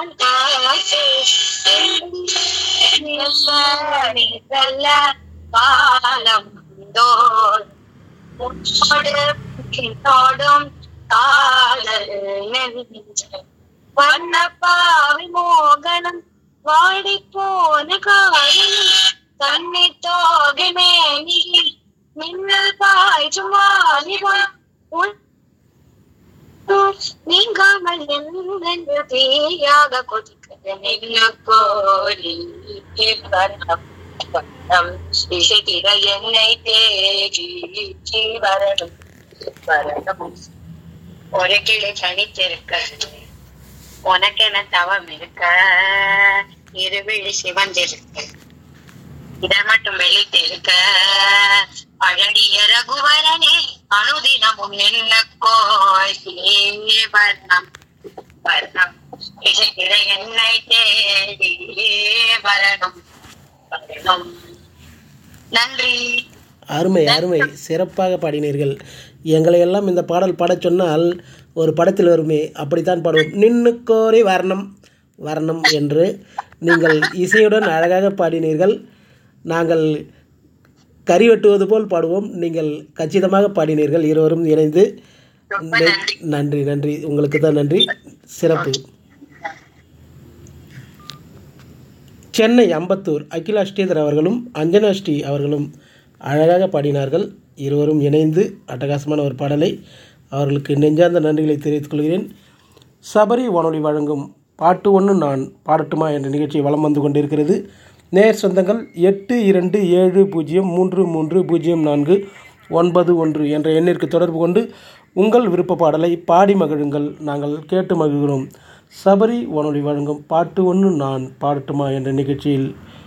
ஆசை நீ சொல்ல காலம் தோல் உன்னோடு என்னோடும் காதல் நெஞ்சம் வண்ணப்பாவை மோகனம் வாடி போன காரணம் தன்னை தோகை மேனி மின்னல் பாய்ச்சும் வாலிபம் உன் நீங்காமல் என்று தீயாக கொதிக்கிற நெல்லுக்கோரி வர்ணம் வண்ணம் இசைத்திர என்னை தேடி வரணும் வரணும் ஒரு கிளை தனித்திருக்க உனக்கென தவம் இருக்க இருவிழி சிவந்திருக்க இதை மட்டும் வெளித்து இருக்க அழகிய ரகுவரனே அனுதினமும் என்ன கோய் வர்ணம் வர்ணம் இசைக்கிற என்னை தேடி வரணும் வரணும் நன்றி அருமை அருமை சிறப்பாக பாடினீர்கள் எங்களை எல்லாம் இந்த பாடல் பாடச் சொன்னால் ஒரு படத்தில் வருமே அப்படித்தான் பாடுவோம் நின்னு கோரி வர்ணம் வர்ணம் என்று நீங்கள் இசையுடன் அழகாக பாடினீர்கள் நாங்கள் கறி வெட்டுவது போல் பாடுவோம் நீங்கள் கச்சிதமாக பாடினீர்கள் இருவரும் இணைந்து ரொம்ப நன்றி நன்றி நன்றி உங்களுக்கு தான் நன்றி சிறப்பு சென்னை அம்பத்தூர் அகிலா ஸ்ரீதர் அவர்களும் அஞ்சனா ஸ்ரீ அவர்களும் அழகாக பாடினார்கள் இருவரும் இணைந்து அட்டகாசமான ஒரு பாடலை அவர்களுக்கு நெஞ்சார்ந்த நன்றிகளை தெரிவித்துக் கொள்கிறேன் சபரி வானொலி வழங்கும் பாட்டு ஒன்று நான் பாடட்டுமா என்ற நிகழ்ச்சி வலம் வந்து கொண்டிருக்கிறது நேர் சொந்தங்கள் எட்டு இரண்டு ஏழு பூஜ்ஜியம் மூன்று மூன்று பூஜ்ஜியம் நான்கு ஒன்பது ஒன்று என்ற எண்ணிற்கு தொடர்பு கொண்டு உங்கள் விருப்ப பாடலை பாடி மகிழுங்கள் நாங்கள் கேட்டு மகிழ்கிறோம் சபரி வானொலி வழங்கும் பாட்டு ஒன்று நான் பாடட்டுமா என்ற நிகழ்ச்சியில்